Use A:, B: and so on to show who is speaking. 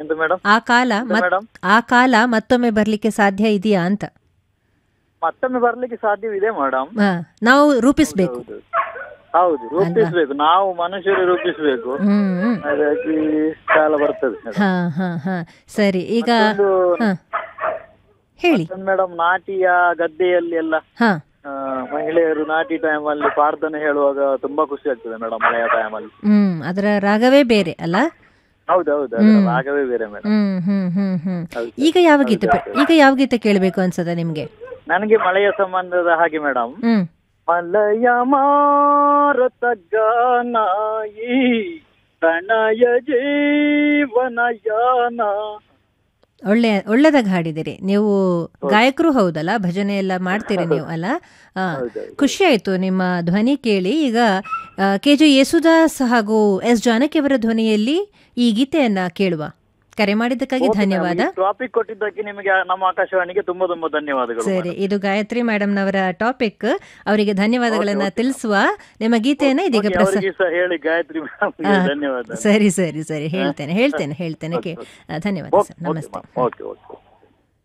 A: ಎಂತ ಮೇಡಮ್
B: ಆ ಕಾಲ ಮತ್-
A: ಮೇಡಮ್
B: ಆ ಕಾಲ ಮತ್ತೊಮ್ಮೆ ಬರ್ಲಿಕ್ಕೆ ಸಾಧ್ಯ ಇದೆಯಾ ಅಂತ
A: ಮತ್ತೊಮ್ಮೆ ಬರ್ಲಿಕ್ಕೆ ಸಾಧ್ಯವಿದೆ ಮೇಡಮ್
B: ಹಾ, ನಾವು ರೂಪಿಸ್ಬೇಕು
A: ಹೌದು ಹೌದು ರೂಪಿಸ್ಬೇಕು ನಾವು ಮನುಷ್ಯರು ರೂಪಿಸ್ಬೇಕು
B: ಹ್ಮ್ ಹ್ಮ್.
A: ಹಾಗಾಗಿ ಕಾಲ ಬರ್ತದೆ ಮೇಡಮ್
B: ಹಾ ಹಾ ಹಾ ಸರಿ ಈಗ ಹಾ ಹೇಳಿ
A: ಮೇಡಮ್ ನಾಟಿಯ ಗದ್ದೆಯಲ್ಲಿ ಎಲ್ಲ
B: ಹಾ
A: ಆ, ಮಹಿಳೆಯರು ನಾಟಿ ಟೈಮ್ ಅಲ್ಲಿ ಪ್ರಾರ್ಥನೆ ಹೇಳುವಾಗ ತುಂಬಾ ಖುಷಿ ಆಗ್ತದೆ ಮೇಡಮ್ ಮಳೆಯ ಟೈಮ್ ಅಲ್ಲಿ
B: ಹ್ಮ್ ಅದರ ರಾಗವೇ ಬೇರೆ ಅಲ್ಲ
A: ಹೌದು ಹೌದು ಅದರ ರಾಗವೇ ಬೇರೆ ಮೇಡಮ್
B: ಹ್ಮ್ ಹ್ಮ್ ಹಮ್ ಹಮ್
A: ಹೌದು.
B: ಈಗ ಯಾವ ಗೀತೆ ಬೆ- ಈಗ ಯಾವ ಗೀತೆ ಕೇಳಬೇಕು ಅನ್ಸದ ನಿಮ್ಗೆ
A: ನನಗೆ ಮಳೆಯ ಸಂಬಂಧದ ಹಾಗೆ ಮೇಡಮ್
B: ಹ್ಮ್
A: ಮಲಯ ಮಾರತಗಾನಾಯಿ ಪ್ರಣಯ ಜೀವನಯಾನ
B: ಒಳ್ಳೆ ಒಳ್ಳೆದಾಗ ಹಾಡಿದಿರಿ ನೀವು ಗಾಯಕರು ಹೌದಲ್ಲ ಭಜನೆ ಎಲ್ಲ ಮಾಡ್ತೀರಿ ನೀವು ಅಲ್ಲ ಆ, ಖುಷಿ ಆಯ್ತು ನಿಮ್ಮ ಧ್ವನಿ ಕೇಳಿ ಈಗ ಕೆ ಜೆ ಯೇಸುದಾಸ್ ಹಾಗೂ ಎಸ್ ಜಾನಕಿ ಅವರ ಧ್ವನಿಯಲ್ಲಿ ಈ ಗೀತೆಯನ್ನ ಕೇಳುವ ಕರೆ ಮಾಡಿದ್ದಕ್ಕಾಗಿ ಧನ್ಯವಾದ
A: ಟಾಪಿಕ್ ಕೊಟ್ಟಿದ್ದಕ್ಕೆ ನಿಮಗೆ ನಮ್ಮ ಆಕಾಶವಾಣಿಗೆ ತುಂಬಾ ತುಂಬಾ ಧನ್ಯವಾದಗಳು
B: ಸರಿ ಇದು ಗಾಯತ್ರಿ ಮೇಡಮ್ನವರ ಟಾಪಿಕ್ ಅವರಿಗೆ ಧನ್ಯವಾದಗಳನ್ನ ತಿಳಿಸುವ ನಿಮ್ಮ ಗೀತೆಯನ್ನ ಇದೀಗ
A: Okay,
B: ಪ್ರಸ
A: ಅವರಿಗೆ ಸಹ ಹೇಳಿ ಗಾಯತ್ರಿ ಮೇಡಮ್ ಧನ್ಯವಾದ
B: ಸರಿ ಸರಿ ಸರಿ ಹೇಳ್ತೇನೆ ಹೇಳ್ತೇನೆ ಹೇಳ್ತೇನೆ ಕೇ ಆ, ಧನ್ಯವಾದ ಸರ್ ನಮಸ್ತೆ
A: ಓಕೆ ಓಕೆ